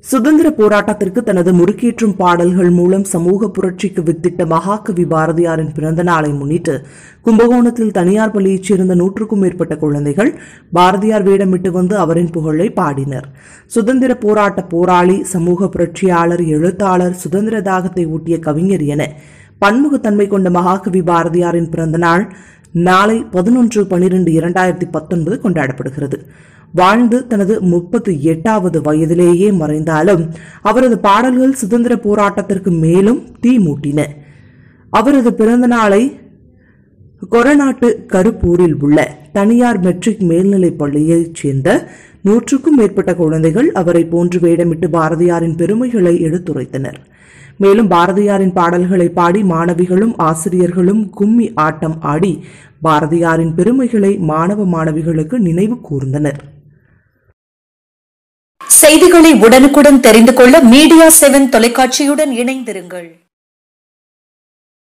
சுதந்திர போராட்டத்திற்கு தனது முறுக்கேற்றும் பாடல்கள் மூலம் சமூக புரட்சிக்கு வித்திட்ட மகாகவி பாரதியாரின் பிறந்த நாளை முன்னிட்டு கும்பகோணத்தில் தனியார் பள்ளியைச் சேர்ந்த நூற்றுக்கும் மேற்பட்ட குழந்தைகள் பாரதியார் வேடமிட்டு வந்து அவரின் புகழை பாடினர் சுதந்திர போராட்ட போராளி சமூக புரட்சியாளர் எழுத்தாளர் சுதந்திர தாகத்தை ஊட்டிய கவிஞர் என பன்முகத்தன்மை கொண்ட மகாகவி பாரதியாரின் பிறந்த நாள் நாளை பதினொன்று பனிரெண்டு இரண்டாயிரத்தி பத்தொன்பது கொண்டாடப்படுகிறது வாழ்ந்து தனது முப்பத்தி எட்டாவது வயதிலேயே மறைந்தாலும் அவரது பாடல்கள் சுதந்திர போராட்டத்திற்கு மேலும் தீ மூட்டின அவரது பிறந்த நாளை கொரநாட்டு கருப்பூரில் உள்ள தனியார் மெட்ரிக் மேல்நிலைப் பள்ளியைச் சேர்ந்த நூற்றுக்கும் மேற்பட்ட குழந்தைகள் அவரை போன்று வேடமிட்டு பாரதியாரின் பெருமைகளை எடுத்துரைத்தனர் மேலும் பாரதியாரின் பாடல்களை பாடி மாணவிகளும் ஆசிரியர்களும் கும்மி ஆட்டம் ஆடி பாரதியாரின் பெருமைகளை மாணவ மாணவிகளுக்கு நினைவு கூர்ந்தனர் செய்திகளை உடனுக்குடன் தெரிந்து கொள்ள மீடியா செவன் தொலைக்காட்சியுடன் இணைந்திருங்கள்